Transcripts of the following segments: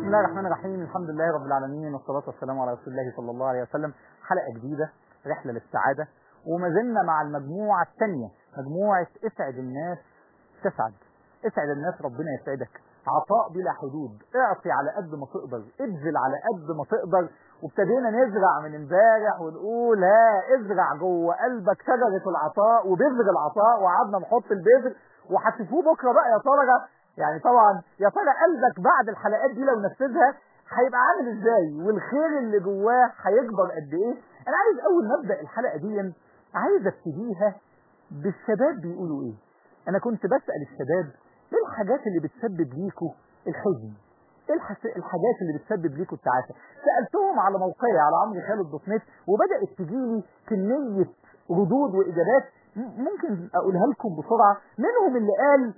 الله الرحمن الرحيم الحمد لله رب العالمين والصلاة والسلام على رسول الله صلى الله عليه وسلم حلقة جديدة رحلة للسعادة وما زلنا مع المجموعة الثانية مجموعة اسعد الناس تسعد اسعد الناس ربنا يسعدك عطاء بلا حدود اعطي على قد ما تقدر ابذل على قد ما تقدر وابتدينا نزرع من امبارح ونقول ها ازرع جوه قلبك شجرة العطاء وبذر العطاء وقعدنا نحط البذر وهتشوفوه بكره بقى يا ترى يعني طبعا يا ترى قلبك بعد الحلقات دي لو نفذها هيبقى عامل ازاي والخير اللي جواه هيكبر قد ايه انا عايز اول ما ابدا الحلقه دي عايز ابتديها بالشباب بيقولوا ايه انا كنت بسال الشباب ايه الحاجات اللي بتسبب ليكوا الحزن ايه الحس... الحاجات اللي بتسبب ليكوا التعاسه سالتهم على موقعي على عمرو خالد دوت نت وبدات تجيلي كميه ردود واجابات ممكن اقولها لكم بسرعه منهم اللي قال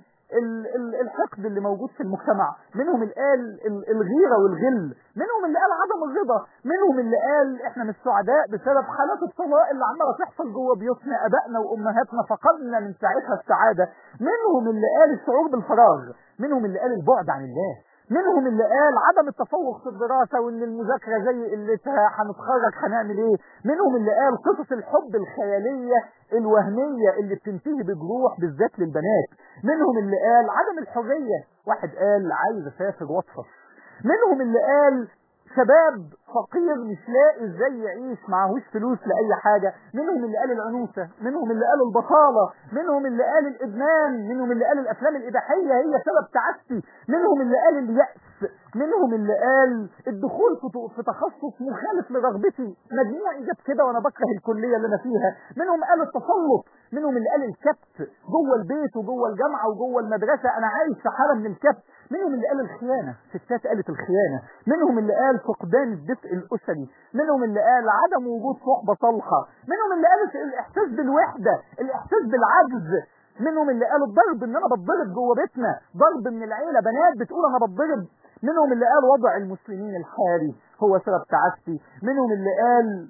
الحقد اللي موجود في المجتمع منهم اللي قال الغيرة والغل منهم اللي قال عدم الرضا منهم اللي قال احنا مش سعداء بسبب حالات الطلاق اللي عماله تحصل جوه بيوتنا ابائنا وامهاتنا فقدنا من ساعتها السعاده منهم اللي قال الشعور بالفراغ منهم اللي قال البعد عن الله منهم اللي قال عدم التفوق في الدراسة وان المذاكرة زي قلتها هنتخرج هنعمل ايه منهم اللي قال قصص الحب الخيالية الوهمية اللي بتنتهي بجروح بالذات للبنات منهم اللي قال عدم الحرية واحد قال عايز اسافر واطفش منهم اللي قال شباب فقير مش لاقي ازاي يعيش معهوش فلوس لاي حاجه منهم اللي قال العنوسه منهم اللي قال البطاله منهم اللي قال الادمان منهم اللي قال الافلام الاباحيه هي سبب تعبتي منهم اللي قال الياس منهم اللي قال الدخول في تخصص مخالف لرغبتي مجموعي جاب كده وانا بكره الكليه اللي انا فيها منهم قال التسلط منهم اللي قال الكبت جوه البيت وجوه الجامعه وجوه المدرسه انا عايش في حاله من الكبت منهم اللي قال الخيانة ستات قالت الخيانة منهم اللي قال فقدان الدفء الأسري منهم اللي قال عدم وجود صحبة صالحة منهم اللي قال الإحساس بالوحدة الإحساس بالعجز منهم اللي قالوا الضرب ان انا بتضرب جوه بيتنا ضرب من العيلة بنات بتقول انا بتضرب منهم اللي قال وضع المسلمين الحالي هو سبب تعاستي منهم اللي قال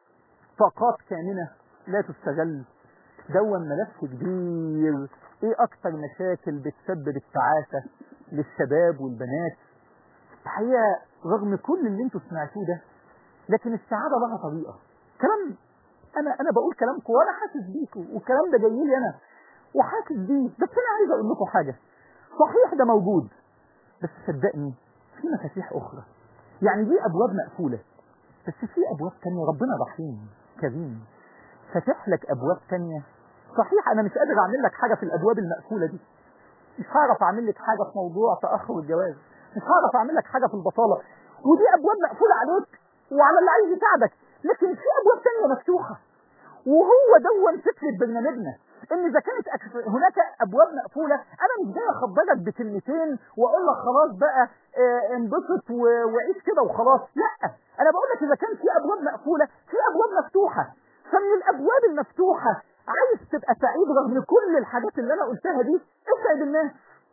طاقات كامنة لا تستغل دون ملف كبير ايه اكتر مشاكل بتسبب التعاسة للشباب والبنات الحقيقة رغم كل اللي انتوا سمعتوه ده لكن السعادة لها طريقة كلام انا انا بقول كلامكم وانا حاسس بيكم والكلام ده جاي لي انا وحاسس بيه بس انا عايز اقول لكم حاجة صحيح ده موجود بس صدقني في مفاتيح اخرى يعني دي ابواب مقفولة بس في ابواب تانية ربنا رحيم كريم فاتح لك ابواب تانية صحيح انا مش قادر اعمل لك حاجة في الابواب المقفولة دي مش هعرف اعمل لك حاجه في موضوع تاخر الجواز مش هعرف اعمل لك حاجه في البطاله ودي ابواب مقفوله عليك وعلى اللي عايز يساعدك لكن في ابواب ثانيه مفتوحه وهو دون فكره برنامجنا ان اذا كانت أكف... هناك ابواب مقفوله انا مش جاي اخبرك بكلمتين واقول لك خلاص بقى اه انبسط و... وعيش كده وخلاص لا انا بقول لك اذا كان في ابواب مقفوله في ابواب مفتوحه فمن الابواب المفتوحه عايز تبقى سعيد رغم كل الحاجات اللي انا قلتها دي اسعد الناس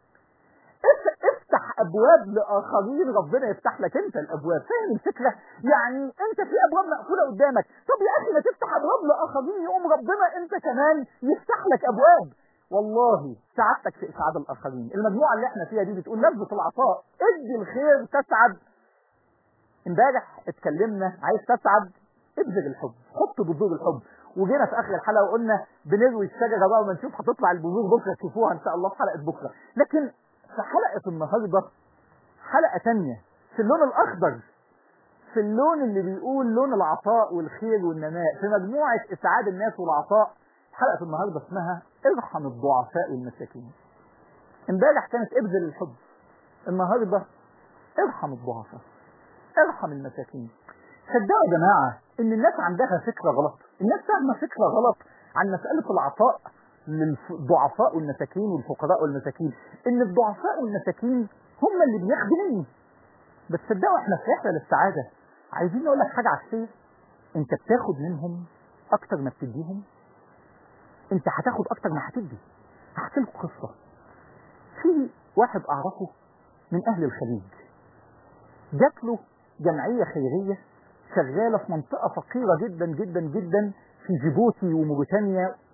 افتح ابواب لاخرين ربنا يفتح لك انت الابواب فاهم الفكره يعني انت في ابواب مقفوله قدامك طب يا اخي ما تفتح ابواب لاخرين يقوم ربنا انت كمان يفتح لك ابواب والله سعادتك في اسعاد الاخرين المجموعه اللي احنا فيها دي بتقول لذه العطاء ادي الخير تسعد امبارح اتكلمنا عايز تسعد ابذل الحب حط بذور الحب وجينا في اخر الحلقه وقلنا بنروي الشجره بقى وما نشوف هتطلع البذور بكره تشوفوها ان شاء الله في حلقه بكره لكن في حلقه النهارده حلقه ثانيه في اللون الاخضر في اللون اللي بيقول لون العطاء والخير والنماء في مجموعه اسعاد الناس والعطاء حلقه النهارده اسمها ارحم الضعفاء والمساكين امبارح كانت ابذل الحب النهارده ارحم الضعفاء ارحم المساكين صدقوا يا جماعه ان الناس عندها فكره غلط الناس فاهمه فكره غلط عن مساله العطاء للضعفاء والمساكين والفقراء والمساكين ان الضعفاء والمساكين هم اللي بياخدوا مني بس صدقوا احنا في رحله للسعاده عايزين نقول لك حاجه عكسيه انت بتاخد منهم اكتر ما بتديهم انت هتاخد اكتر ما هتدي هحكي لكم قصه في واحد اعرفه من اهل الخليج جات له جمعيه خيريه شغاله في منطقه فقيره جدا جدا جدا في جيبوتي وموريتانيا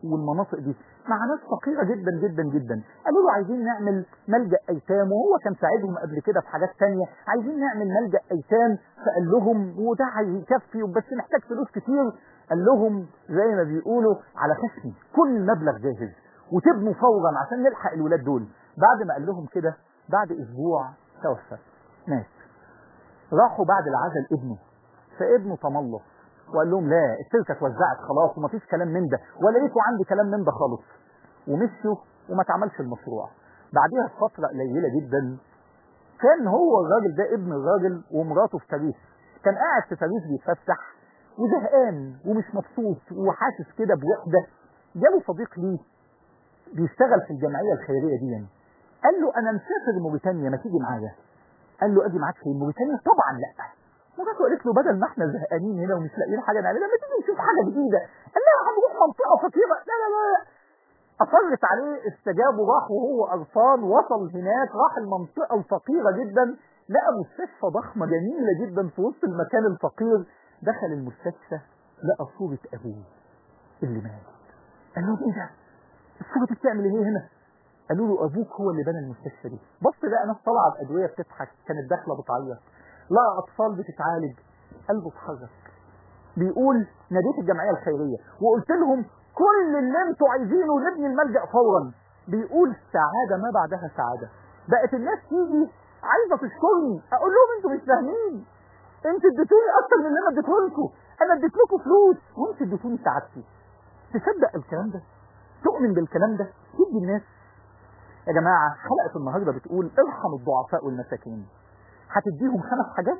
والمناطق دي مع ناس فقيرة جدا جدا جدا قالوا له عايزين نعمل ملجأ أيتام وهو كان ساعدهم قبل كده في حاجات تانية عايزين نعمل ملجأ أيتام فقال لهم وده هيكفي بس محتاج فلوس كتير قال لهم زي ما بيقولوا على خشمي كل المبلغ جاهز وتبنوا فورا عشان نلحق الولاد دول بعد ما قال لهم كده بعد أسبوع توفى مات راحوا بعد العزل ابنه فابنه تملص وقال لهم لا الشركه اتوزعت خلاص ومفيش كلام من ده ولا لقيتوا عندي كلام من ده خالص ومشيوا وما اتعملش المشروع بعديها بفتره قليله جدا كان هو الراجل ده ابن الراجل ومراته في باريس كان قاعد في باريس بيتفسح وزهقان ومش مبسوط وحاسس كده بوحده جاله صديق ليه بيشتغل في الجمعيه الخيريه دي يعني. قال له انا مسافر موريتانيا ما تيجي معايا قال له اجي معاك فين موريتانيا طبعا لا مراته قالت له بدل ما احنا زهقانين هنا ومش لاقيين حاجه نعملها ما تيجي نشوف حاجه جديده قال لها هنروح منطقه فقيره لا لا لا اصرت عليه استجاب وراح وهو قرفان وصل هناك راح المنطقه الفقيره جدا لقى مستشفى ضخمه جميله جدا في وسط المكان الفقير دخل المستشفى لقى صوره ابوه اللي مات قال له ايه ده الصوره دي بتعمل ايه هنا قالوا له ابوك هو اللي بنى المستشفى دي بص لقى ناس طالعه بادويه بتضحك كانت داخله بتعيط لقى اطفال بتتعالج قلبه اتحرك بيقول ناديت الجمعيه الخيريه وقلت لهم كل اللي انتوا عايزينه نبني الملجا فورا بيقول سعاده ما بعدها سعاده بقت الناس تيجي عايزه تشكرني اقول لهم انتوا مش فاهمين انتوا اديتوني اكتر من اللي انا اديته لكم انا اديت لكم فلوس وانتوا اديتوني سعادتي تصدق الكلام ده تؤمن بالكلام ده تدي الناس يا جماعة حلقة النهاردة بتقول ارحموا الضعفاء والمساكين هتديهم خمس حاجات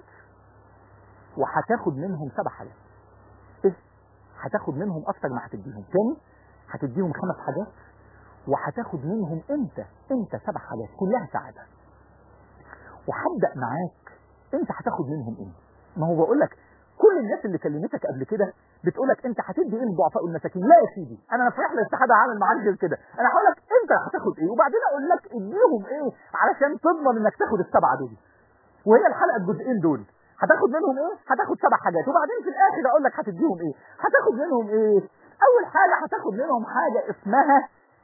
وهتاخد منهم سبع حاجات ايه هتاخد منهم اكتر ما هتديهم تاني هتديهم خمس حاجات وهتاخد منهم انت انت سبع حاجات كلها سعادة وهبدأ معاك انت هتاخد منهم ايه ما هو بقول لك كل الناس اللي كلمتك قبل كده بتقول لك انت هتدي ايه للضعفاء والمساكين لا يا سيدي انا في رحله استحاده هعمل معاك غير كده انا هقول لك انت هتاخد ايه وبعدين اقول لك اديهم ايه علشان تضمن انك تاخد السبعه دول وهي الحلقه الجزئين دول هتاخد منهم ايه هتاخد سبع حاجات وبعدين في الاخر اقول لك هتديهم ايه هتاخد منهم ايه اول حاجه هتاخد منهم حاجه اسمها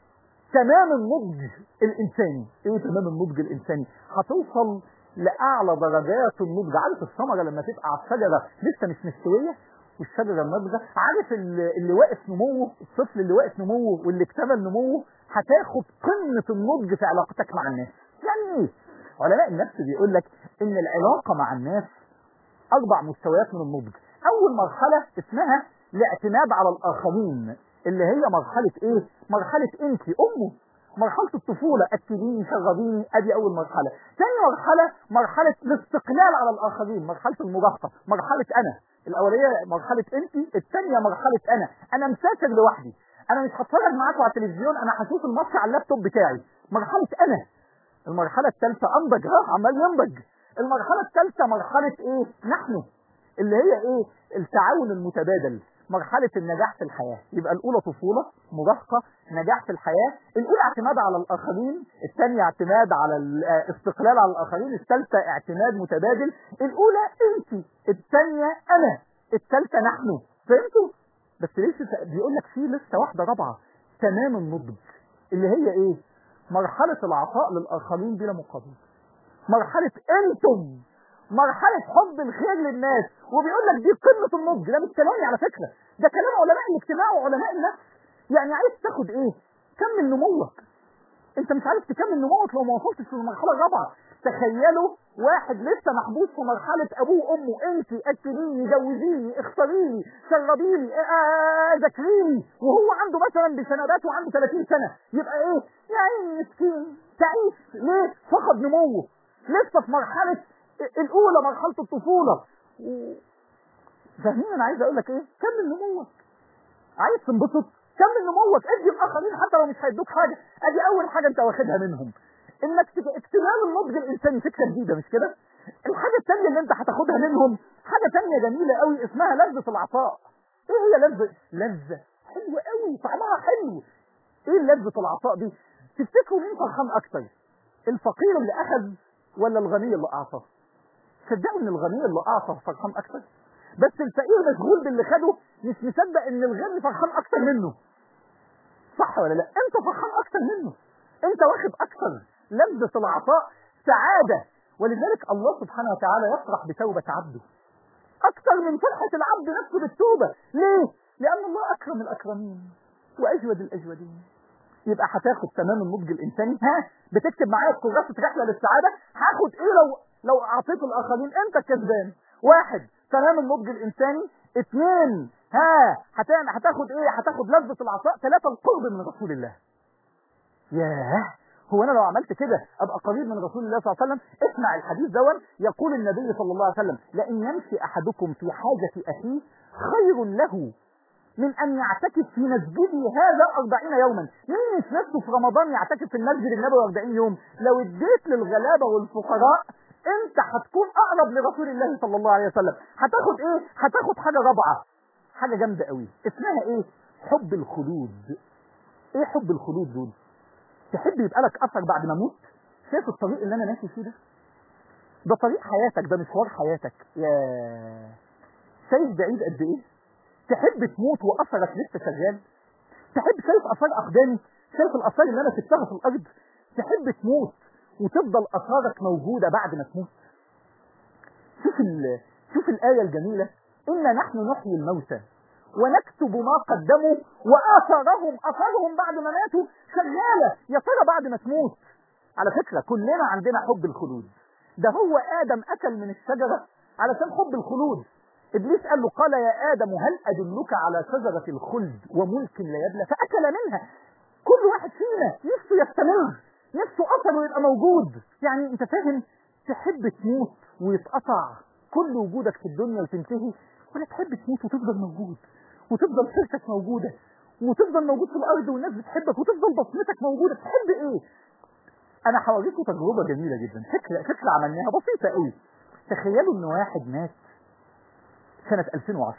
تمام النضج الانساني ايه تمام النضج الانساني هتوصل لاعلى درجات النضج عارف الثمره لما تبقى على الشجره لسه مش مستويه والشجره الناضجه عارف اللي, اللي واقف نموه الطفل اللي واقف نموه واللي اكتمل نموه هتاخد قمه النضج في علاقتك مع الناس يعني ايه علماء النفس بيقول لك ان العلاقه مع الناس اربع مستويات من النضج اول مرحله اسمها الاعتماد على الاخرين اللي هي مرحله ايه مرحله انت امه مرحلة الطفولة اكليني شربيني ادي اول مرحلة ثاني مرحلة مرحلة الاستقلال على الاخرين مرحلة المراهقة مرحلة انا الاولية مرحلة انت الثانية مرحلة انا انا مسافر لوحدي انا مش هتفرج معاكم على التلفزيون انا هشوف الماتش على اللابتوب بتاعي مرحلة انا المرحلة الثالثة انضج ها عمال ينضج المرحلة الثالثة مرحلة ايه نحن اللي هي ايه التعاون المتبادل مرحلة النجاح في الحياة يبقى الأولى طفولة مراهقة نجاح في الحياة الأولى اعتماد على الآخرين الثانية اعتماد على الاستقلال على الآخرين الثالثة اعتماد متبادل الأولى أنت الثانية أنا الثالثة نحن فهمتوا؟ بس لسه بيقول لك في لسه واحدة رابعة تمام النضج اللي هي إيه؟ مرحلة العطاء للآخرين بلا مقابل مرحلة أنتم مرحلة حب الخير للناس وبيقول لك دي قمة النضج ده مش كلامي على فكرة ده كلام علماء الاجتماع وعلماء النفس يعني عايز تاخد ايه كمل نموك انت مش عارف تكمل نموك لو ما وصلتش للمرحلة الرابعة تخيلوا واحد لسه محبوس في مرحلة ابوه وامه انت اكليني جوزيني اختاريني شربيني ذاكريني وهو عنده مثلا بسنوات وعنده 30 سنة يبقى ايه يا عيني مسكين تعيش ليه فقد نموه لسه في مرحلة الاولى مرحله الطفوله فاهمين انا عايز اقول لك ايه كمل نموك عايز تنبسط كمل نموك ادي الاخرين حتى لو مش هيدوك حاجه ادي اول حاجه انت واخدها منهم انك اكتمال النضج الانساني فكره جديده مش كده الحاجه الثانيه اللي انت هتاخدها منهم حاجه ثانيه جميله قوي اسمها لذه العطاء ايه هي لذه لذه حلوه قوي طعمها حلو ايه لذه العطاء دي تفتكروا مين فرحان اكتر الفقير اللي اخذ ولا الغني اللي اعطى تصدقوا ان الغني اللي اعطى فرحان اكتر بس الفقير مشغول باللي خده مش مصدق ان الغني فرحان اكتر منه صح ولا لا انت فرحان اكتر منه انت واخد اكتر لذة العطاء سعادة ولذلك الله سبحانه وتعالى يفرح بتوبة عبده اكتر من فرحة العبد نفسه بالتوبة ليه لان الله اكرم الاكرمين واجود الاجودين يبقى هتاخد تمام النضج الانساني ها بتكتب معايا في كراسه رحله للسعاده هاخد ايه لو لو اعطيت الاخرين انت الكسبان واحد تمام النضج الانساني اثنين ها هتعمل هتاخد ايه هتاخد لذة العطاء ثلاثة القرب من رسول الله ياه هو انا لو عملت كده ابقى قريب من رسول الله صلى الله عليه وسلم اسمع الحديث دون يقول النبي صلى الله عليه وسلم لان يمشي احدكم في حاجة اخيه خير له من ان يعتكف في مسجده هذا أربعين يوما مين مش نفسه في رمضان يعتكف في المسجد النبوي 40 يوم لو اديت للغلابة والفقراء انت هتكون اقرب لرسول الله صلى الله عليه وسلم هتاخد ايه هتاخد حاجة رابعة حاجة جامدة قوي اسمها ايه حب الخلود ايه حب الخلود دول تحب يبقى لك اثر بعد ما اموت شايف الطريق اللي انا ماشي فيه ده ده طريق حياتك ده مشوار حياتك يا شايف بعيد قد ايه تحب تموت واثرك لسه شغال تحب شايف اثار اقدامي شايف الاثار اللي انا سبتها في الارض تحب تموت وتفضل اثارك موجوده بعد ما تموت شوف ال... شوف الايه الجميله انا نحن نحيي الموتى ونكتب ما قدموا واثارهم اثارهم بعد ما ماتوا شغاله يا ترى بعد ما تموت على فكره كلنا عندنا حب الخلود ده هو ادم اكل من الشجره علشان حب الخلود ابليس قال له قال يا ادم هل ادلك على شجره الخلد وملك لا يبلى فاكل منها كل واحد فينا نفسه يستمر نفسه اثره يبقى موجود يعني انت فاهم تحب تموت ويتقطع كل وجودك في الدنيا وتنتهي ولا تحب تموت وتفضل موجود وتفضل سيرتك موجودة وتفضل موجود في الأرض والناس بتحبك وتفضل بصمتك موجودة تحب إيه؟ أنا هوريكم تجربة جميلة جدا فكرة فكرة عملناها بسيطة قوي تخيلوا إن واحد مات سنة 2010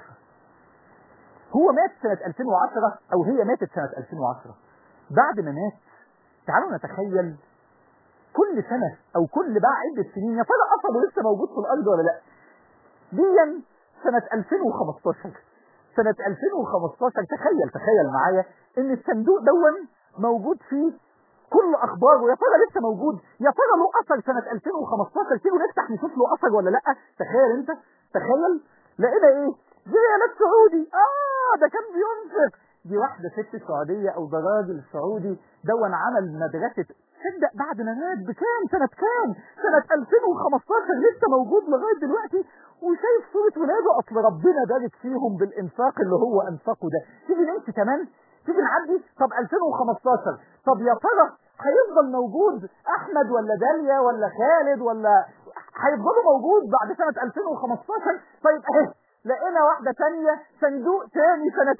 هو مات سنة 2010 أو هي ماتت سنة 2010 بعد ما مات تعالوا نتخيل كل سنة أو كل بقى عدة سنين يا ترى أثره لسه موجود في الأرض ولا لأ؟ ديا سنة 2015 سنة 2015 تخيل تخيل معايا ان الصندوق دون موجود فيه كل اخباره يا ترى لسه موجود يا ترى له اثر سنة 2015 تيجوا نفتح نشوف له اثر ولا لا تخيل انت تخيل لقينا ايه زيالات سعودي اه ده كان بينفق دي واحدة ست سعودية او ده راجل سعودي دون عمل مدرسة تصدق بعد ما مات بكام سنة كام سنة 2015 لسه موجود لغاية دلوقتي وشايف صورة ولاده اصل ربنا بارك فيهم بالانفاق اللي هو انفقه ده تيجي نمشي كمان تيجي نعدي طب 2015 طب يا ترى هيفضل موجود احمد ولا داليا ولا خالد ولا هيفضلوا موجود بعد سنة 2015 طيب اهي لقينا واحدة تانية صندوق تاني سنة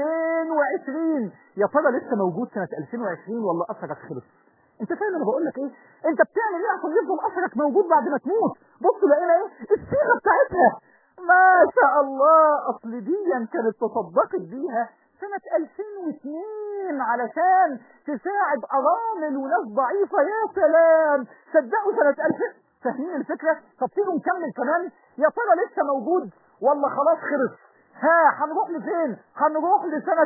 2020 يا ترى لسه موجود سنة 2020 ولا اثرك خلص انت فاهم انا بقول لك ايه انت بتعمل ايه عشان يفضل اثرك موجود بعد ما تموت بصوا لقينا ايه الصيغه بتاعتها ما شاء الله اصل دي كانت تصدقت بيها سنة 2002 علشان تساعد أرامل وناس ضعيفة يا سلام صدقوا سنة 2000 فاهمين الفكرة؟ طب تيجوا نكمل كمان يا ترى لسه موجود ولا خلاص خلص؟ ها هنروح لفين؟ هنروح لسنة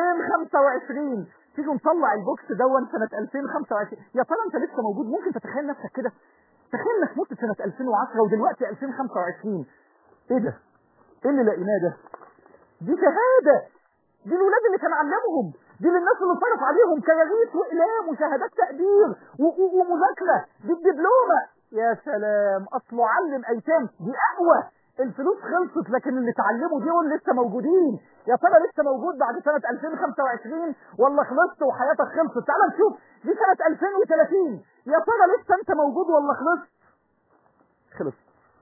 2025 تيجوا نطلع البوكس دون سنة 2025 يا ترى انت لسه موجود ممكن تتخيل نفسك كده تخيل انك مت سنة 2010 ودلوقتي 2025 ايه ده ايه اللي لقيناه ده دي شهادة دي الولاد اللي كان علمهم دي للناس اللي صرف عليهم كراريس واقلام وشهادات تقدير ومذاكرة دي الدبلومة يا سلام اصله علم ايتام دي اقوى الفلوس خلصت لكن اللي اتعلموا دول لسه موجودين يا ترى لسه موجود بعد سنة 2025 ولا خلصت وحياتك خلصت تعال نشوف دي سنة 2030 يا ترى لسه انت موجود ولا خلصت خلص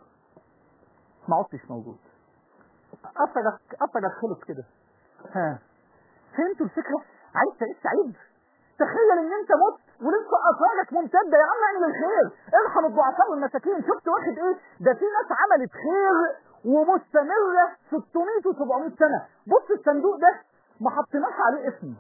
ما عدتش موجود اثرك اثرك خلص كده ها فهمتوا الفكرة عايز تعيش سعيد تخيل ان انت مت ولسه اثارك ممتدة يا عم اعمل الخير ارحم الضعفاء والمساكين شفت واخد ايه ده في ناس عملت خير ومستمرة 600 و700 سنة بص الصندوق ده ما حطيناش عليه اسم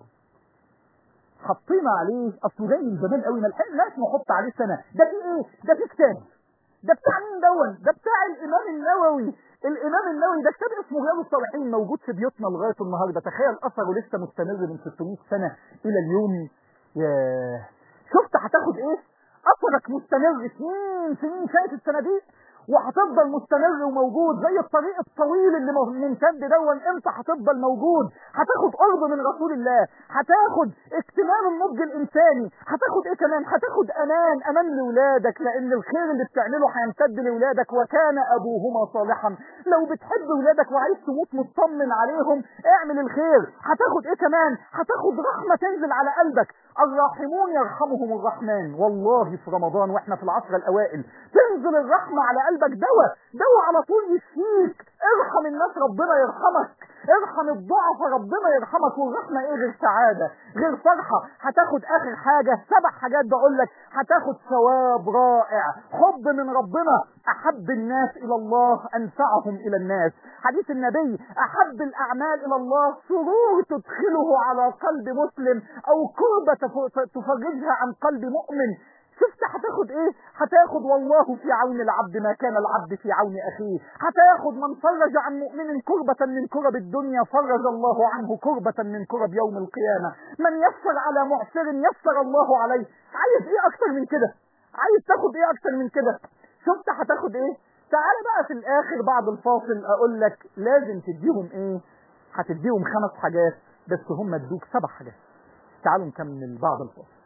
حطينا عليه اصله جاي من زمان قوي ما لحقناش نحط عليه سنة ده في ايه ده في كتاب ده بتاع مين دون ده بتاع الامام النووي الامام النووي ده كتاب اسمه رياض الصالحين موجود في بيوتنا لغايه النهارده تخيل اثره لسه مستمر من 600 سنه الى اليوم ياه شفت هتاخد ايه اثرك مستمر سنين سنين فاتت الصناديق وهتفضل مستمر وموجود زي الطريق الطويل اللي ممتد دون امتى هتفضل موجود هتاخد قرب من رسول الله هتاخد اكتمال النضج الانساني هتاخد ايه كمان هتاخد امان امان لاولادك لان الخير اللي بتعمله هيمتد لاولادك وكان ابوهما صالحا لو بتحب ولادك وعايز تموت مطمن عليهم اعمل الخير هتاخد ايه كمان هتاخد رحمه تنزل على قلبك الراحمون يرحمهم الرحمن والله في رمضان واحنا في العشر الاوائل تنزل الرحمه على قلبك دواء دواء على طول يشفيك ارحم الناس ربنا يرحمك ارحم الضعف ربنا يرحمك والرحمه ايه غير سعاده غير فرحه هتاخد اخر حاجه سبع حاجات بقول لك هتاخد ثواب رائع حب من ربنا احب الناس الى الله انفعهم الى الناس حديث النبي احب الاعمال الى الله سرور تدخله على قلب مسلم او كربه تفرجها عن قلب مؤمن شفت هتاخد ايه هتاخد والله في عون العبد ما كان العبد في عون اخيه هتاخد من فرج عن مؤمن كربة من كرب الدنيا فرج الله عنه كربة من كرب يوم القيامة من يسر على معسر يسر الله عليه عايز ايه اكتر من كده عايز تاخد ايه اكتر من كده شفت هتاخد ايه تعالى بقى في الاخر بعد الفاصل اقول لك لازم تديهم ايه هتديهم خمس حاجات بس هم ادوك سبع حاجات تعالوا نكمل بعد الفاصل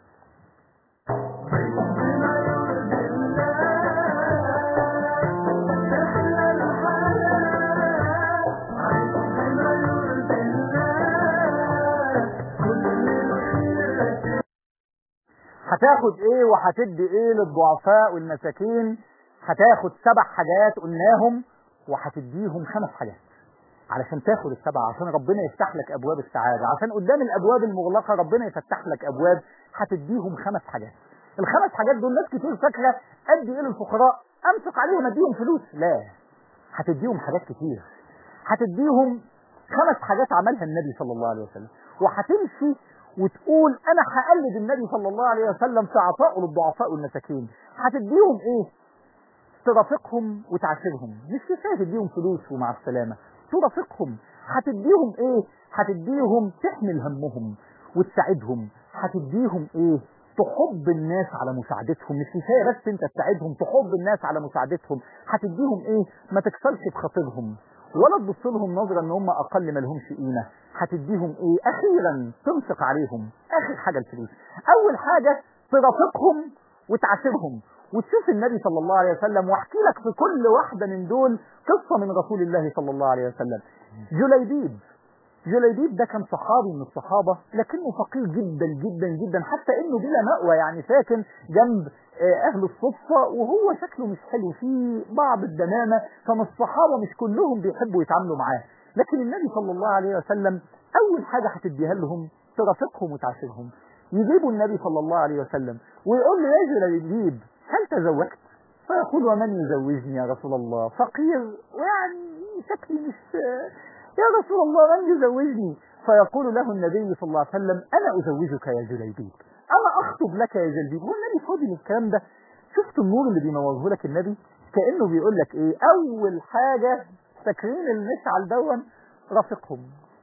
هتاخد ايه وهتدي ايه للضعفاء والمساكين هتاخد سبع حاجات قلناهم وهتديهم خمس حاجات علشان تاخد السبعة عشان ربنا يفتح لك ابواب السعادة عشان قدام الابواب المغلقة ربنا يفتح لك ابواب هتديهم خمس حاجات الخمس حاجات دول ناس كتير فاكرة ادي ايه للفقراء امسك عليهم اديهم فلوس لا هتديهم حاجات كتير هتديهم خمس حاجات عملها النبي صلى الله عليه وسلم وهتمشي وتقول انا هقلد النبي صلى الله عليه وسلم في عطائه للضعفاء والمساكين هتديهم ايه ترافقهم وتعاشرهم مش كفايه تديهم فلوس ومع السلامه ترافقهم هتديهم ايه هتديهم تحمل همهم وتساعدهم هتديهم ايه تحب الناس على مساعدتهم مش كفايه بس انت تساعدهم تحب الناس على مساعدتهم هتديهم ايه ما تكسرش بخاطرهم ولا تبص لهم نظرة ان هم اقل ما لهمش قيمة هتديهم ايه اخيرا تنفق عليهم اخر حاجة الفلوس اول حاجة ترافقهم وتعاشرهم وتشوف النبي صلى الله عليه وسلم واحكي لك في كل واحدة من دول قصة من رسول الله صلى الله عليه وسلم جليبيب جليبيب ده كان صحابي من الصحابة لكنه فقير جدا جدا جدا حتى انه بلا مأوى يعني ساكن جنب اهل الصفة وهو شكله مش حلو فيه بعض الدمامة فمن الصحابة مش كلهم بيحبوا يتعاملوا معاه لكن النبي صلى الله عليه وسلم اول حاجة هتديها لهم ترافقهم وتعاشرهم يجيبوا النبي صلى الله عليه وسلم ويقول له يا جليبيب هل تزوجت فيقول ومن يزوجني يا رسول الله فقير ويعني شكلي مش يا رسول الله من يزوجني فيقول له النبي صلى الله عليه وسلم أنا أزوجك يا جليبيب أنا أخطب لك يا جليبيب هو النبي فاضي للكلام ده شفت النور اللي بينوره لك النبي كأنه بيقول لك إيه أول حاجة فاكرين المشعل دون رافقهم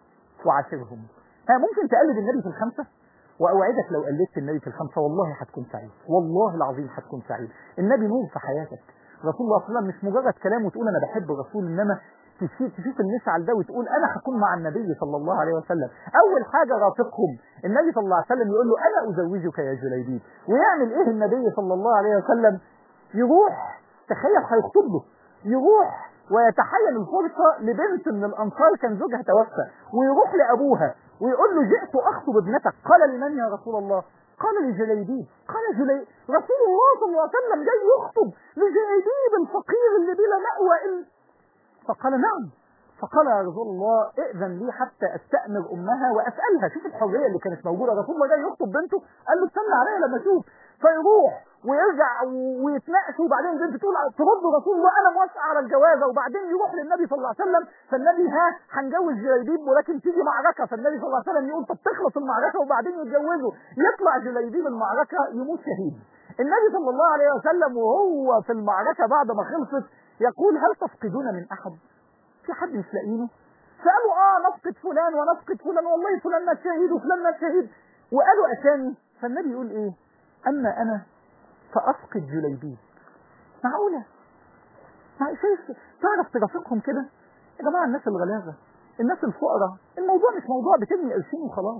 وعاشرهم ها ممكن تقلد النبي في الخمسة وأوعدك لو قلدت النبي في الخمسة والله هتكون سعيد والله العظيم هتكون سعيد النبي نور في حياتك رسول الله صلى الله عليه وسلم مش مجرد كلام وتقول أنا بحب الرسول إنما تشوف المشعل ده وتقول انا هكون مع النبي صلى الله عليه وسلم اول حاجة رافقهم النبي صلى الله عليه وسلم يقول له انا ازوجك يا جليبيب ويعمل ايه النبي صلى الله عليه وسلم يروح تخيل هيخطب له يروح ويتحين الفرصة لبنت من الانصار كان زوجها توفى ويروح لابوها ويقول له جئت اخطب ابنتك قال لمن يا رسول الله قال لجليبيب قال جليبيب رسول الله صلى الله عليه وسلم جاي يخطب لجليبيب الفقير اللي بلا مأوى إلا فقال نعم فقال يا رسول الله ائذن لي حتى استأمر امها واسألها شوف الحرية اللي كانت موجودة رسول الله جاي يخطب بنته قال له استنى عليا لما اشوف فيروح ويرجع ويتناقشوا وبعدين البنت تقول ترد رسول الله انا موافقه على الجوازه وبعدين يروح للنبي صلى الله عليه وسلم فالنبي ها هنجوز جليبيب ولكن تيجي معركه فالنبي صلى الله عليه وسلم يقول طب تخلص المعركه وبعدين يتجوزوا يطلع جليبيب المعركه يموت شهيد النبي صلى الله عليه وسلم وهو في المعركه بعد ما خلصت يقول هل تفقدون من احد في حد مش لاقينه فقالوا اه نفقد فلان ونفقد فلان والله فلان مات شهيد وفلان مات شهيد وقالوا اسامي فالنبي يقول ايه اما انا فافقد جليبيب معقوله شايف تعرف ترافقهم كده يا جماعه الناس الغلابه الناس الفقراء الموضوع مش موضوع بتبني قرشين وخلاص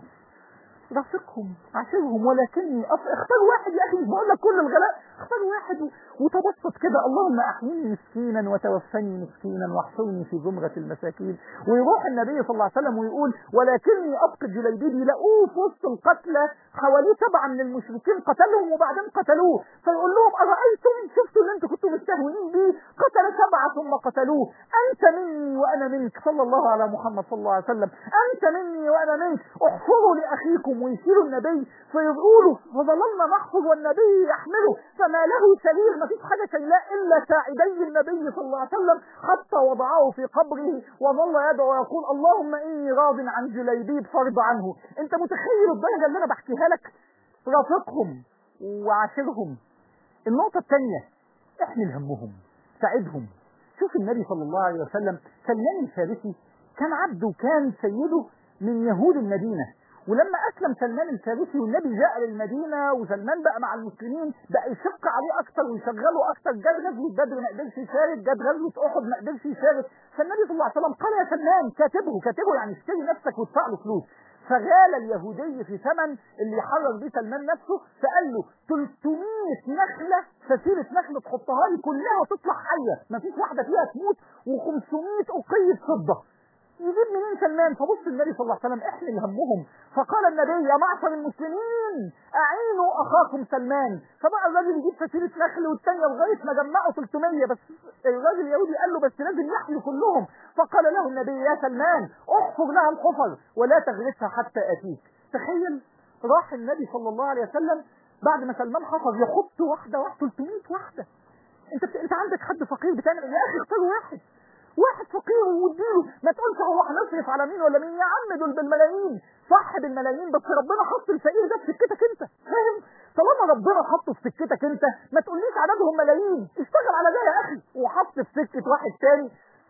رافقهم عاشرهم ولكني اختار واحد يا اخي مش بقول لك كل الغلاء اختار واحد وتبسط كده اللهم احيني مسكينا وتوفني مسكينا واحصرني في زمرة المساكين ويروح النبي صلى الله عليه وسلم ويقول ولكني ابقى جليبيبي لقوه في وسط القتلى حواليه سبعه من المشركين قتلهم وبعدين قتلوه فيقول لهم ارايتم شفتوا اللي انتم كنتم مستهونين بيه قتل سبعه ثم قتلوه انت مني وانا منك صلى الله على محمد صلى الله عليه وسلم انت مني وانا منك احفروا لاخيكم ويشيلوا النبي فيقولوا فظللنا نحفظ والنبي يحمله فما له سرير ما فيش حاجه شايلاه الا ساعدي النبي صلى الله عليه وسلم حتى وضعه في قبره وظل يدعو ويقول اللهم اني راض عن جليبيب فرض عنه انت متخيل الدرجه اللي انا بحكيها لك رافقهم وعاشرهم النقطه الثانيه احمل همهم ساعدهم شوف النبي صلى الله عليه وسلم سلمان الفارسي كان عبده وكان سيده من يهود المدينه ولما اسلم سلمان الفارسي والنبي جاء للمدينه وسلمان بقى مع المسلمين بقى يشق عليه اكثر ويشغله اكثر جاب غزوه بدر ما قدرش يشارك جاب غزوه احد ما قدرش يشارك فالنبي صلى الله عليه وسلم قال يا سلمان كاتبه كاتبه يعني اشتري نفسك وادفع له فلوس فغال اليهودي في ثمن اللي يحرر بيه سلمان نفسه فقال له 300 نخله فسيله نخله تحطها لي كلها وتطلع حيه ما فيش واحده فيها تموت و500 اقيه فضه يجيب منين سلمان فبص النبي صلى الله عليه وسلم احمل همهم فقال النبي يا معشر المسلمين اعينوا اخاكم سلمان فبقى الراجل يجيب فسيله نخل والثانيه لغايه ما جمعوا 300 بس الراجل اليهودي قال له بس لازم يحملوا كلهم فقال له النبي يا سلمان احفر لها الحفر ولا تغرسها حتى اتيك تخيل راح النبي صلى الله عليه وسلم بعد ما سلمان حفر يحط واحده واحده 300 واحده انت انت عندك حد فقير بتعمل يا اخي اختار واحد واحد فقير واديله ما تقولش هو هنصرف على مين ولا مين يا عم دول بالملايين صح بالملايين بس ربنا حط الفقير ده في سكتك انت فاهم طالما ربنا حطه في سكتك انت ما تقوليش عددهم ملايين اشتغل على ده يا اخي وحط في سكه واحد تاني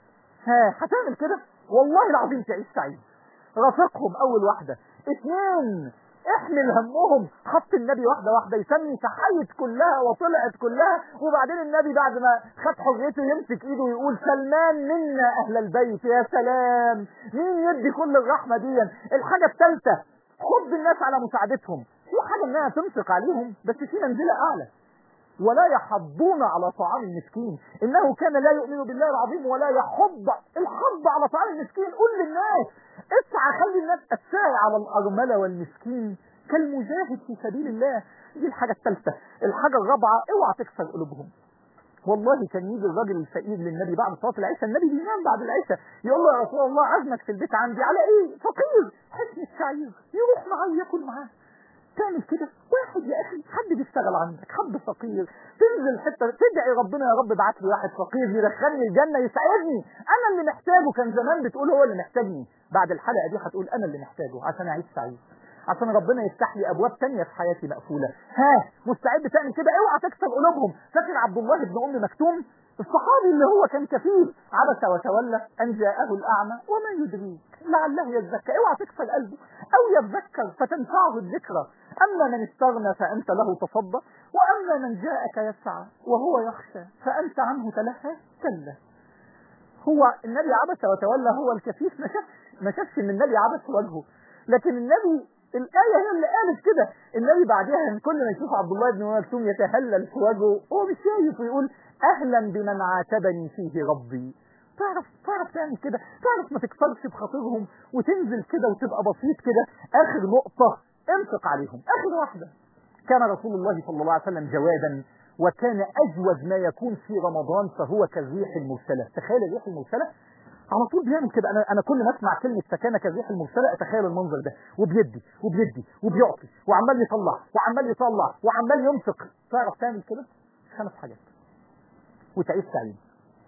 ها هتعمل كده والله العظيم تعيش سعيد رافقهم اول واحده اثنين احمل همهم حط النبي واحده واحده يسمي تحيت كلها وطلعت كلها وبعدين النبي بعد ما خد حريته يمسك ايده ويقول سلمان منا اهل البيت يا سلام مين يدي كل الرحمه دي الحاجه الثالثه خد الناس على مساعدتهم في حاجه انها تنفق عليهم بس في منزله اعلى ولا يحضون على طعام المسكين انه كان لا يؤمن بالله العظيم ولا يحض الحض على طعام المسكين قول للناس اسعى خلي الناس الساعي على الارمله والمسكين كالمجاهد في سبيل الله دي الحاجه الثالثه الحاجه الرابعه اوعى تكسر قلوبهم والله كان يجي الراجل الفقير للنبي بعد صلاه العشاء النبي بينام بعد العشاء يقول له يا رسول الله عزمك في البيت عندي على ايه فقير حسن الشعير يروح معاه ياكل معاه تعمل كده واحد يا اخي حد بيشتغل عندك حد فقير تنزل حته تدعي ربنا يا رب ابعت لي واحد فقير يدخلني الجنه يسعدني انا اللي محتاجه كان زمان بتقول هو اللي محتاجني بعد الحلقه دي هتقول انا اللي محتاجه عشان اعيش سعيد عشان ربنا يفتح لي ابواب تانية في حياتي مقفوله ها مستعد تعمل كده اوعى تكسر قلوبهم فاكر عبد الله بن ام مكتوم الصحابي اللي هو كان كفيف عبس وتولى ان جاءه الاعمى وما يدريك لعله يزكى اوعى تكسر قلبه او يتذكر فتنفعه الذكرى اما من استغنى فانت له تصدى واما من جاءك يسعى وهو يخشى فانت عنه تلهى كلا هو النبي عبس وتولى هو الكفيف ما شافش ما شافش ان النبي عبس وجهه لكن النبي الآية هي اللي قالت كده النبي بعدها كل ما يشوف عبد الله بن مكتوم يتهلل في وجهه هو مش شايف ويقول أهلا بمن عاتبني فيه ربي تعرف تعرف تعمل كده تعرف ما تكسرش بخاطرهم وتنزل كده وتبقى بسيط كده آخر نقطة انفق عليهم آخر واحدة كان رسول الله صلى الله عليه وسلم جوادا وكان أجود ما يكون في رمضان فهو كالريح المرسلة تخيل الريح المرسلة على طول بيعمل كده انا انا كل ما اسمع كلمه سكانه كالريح المرسله اتخيل المنظر ده وبيدي وبيدي وبيعطي وعمال يطلع وعمال يطلع وعمال ينفق تعرف تعمل كده خمس حاجات وتعيش سعيد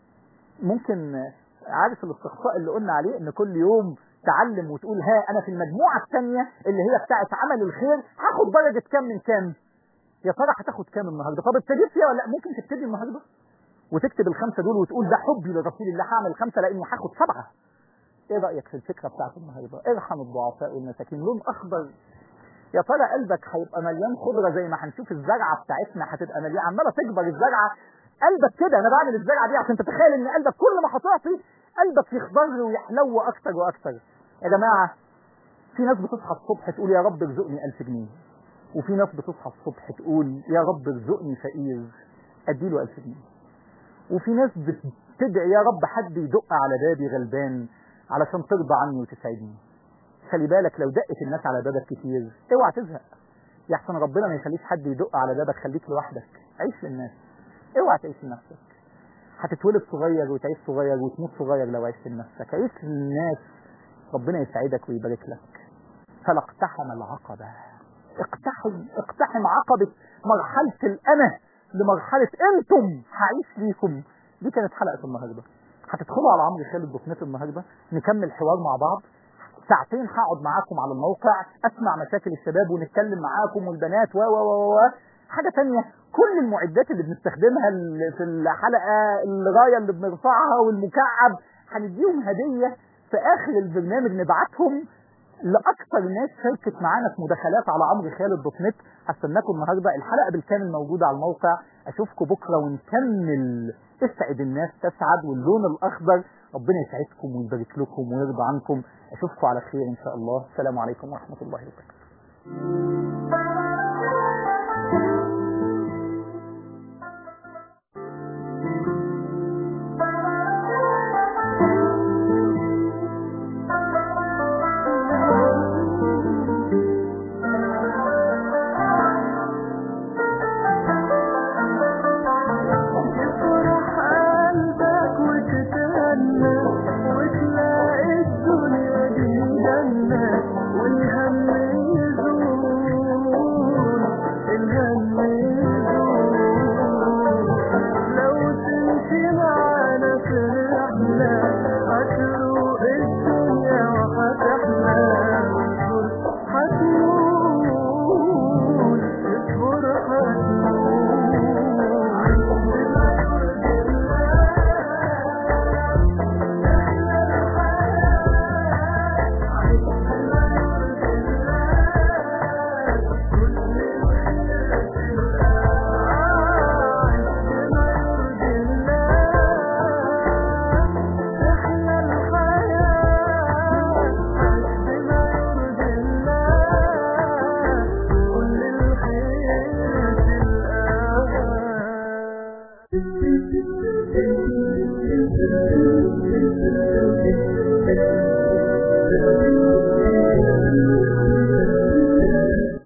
ممكن عارف الاستقصاء اللي قلنا عليه ان كل يوم تعلم وتقول ها انا في المجموعه الثانيه اللي هي بتاعه عمل الخير هاخد درجه كام من كام يا ترى هتاخد كام النهارده طب ابتديت فيها ولا لا ممكن تبتدي النهارده وتكتب الخمسه دول وتقول ده حبي لرسول الله هعمل خمسه لاني هاخد سبعه ايه رايك في الفكره بتاعت النهارده ارحم الضعفاء والمساكين لون اخضر يا ترى قلبك هيبقى مليان خضره زي ما هنشوف الزرعه بتاعتنا هتبقى مليانه عماله تكبر الزرعه قلبك كده انا بعمل الزرعه دي عشان تتخيل ان قلبك كل ما هتعطي قلبك يخضر ويحلو اكتر واكتر يا جماعه في ناس بتصحى الصبح تقول يا رب ارزقني 1000 جنيه وفي ناس بتصحى الصبح تقول يا رب ارزقني فقير اديله 1000 جنيه وفي ناس بتدعي يا رب حد يدق على بابي غلبان علشان ترضى عني وتسعدني خلي بالك لو دقت الناس على بابك كتير اوعى تزهق يحسن ربنا ما يخليش حد يدق على بابك خليك لوحدك عيش للناس اوعى تعيش لنفسك هتتولد صغير وتعيش صغير وتموت صغير لو عشت لنفسك عيش للناس ربنا يسعدك ويبارك لك فلا اقتحم العقبة اقتحم اقتحم عقبة مرحلة الأنا لمرحلة انتم هعيش ليكم دي كانت حلقة النهاردة هتدخلوا على عمرو خالد دوت النهاردة نكمل حوار مع بعض ساعتين هقعد معاكم على الموقع اسمع مشاكل الشباب ونتكلم معاكم والبنات و و و حاجة تانية كل المعدات اللي بنستخدمها في الحلقة الراية اللي بنرفعها والمكعب هنديهم هدية في اخر البرنامج نبعتهم لاكثر ناس شاركت معانا في مداخلات على عمرو خالد دوت نت هستناكم النهارده الحلقه بالكامل موجوده على الموقع اشوفكم بكره ونكمل اسعد الناس تسعد واللون الاخضر ربنا يسعدكم ويبارك لكم ويرضى عنكم اشوفكم على خير ان شاء الله السلام عليكم ورحمه الله وبركاته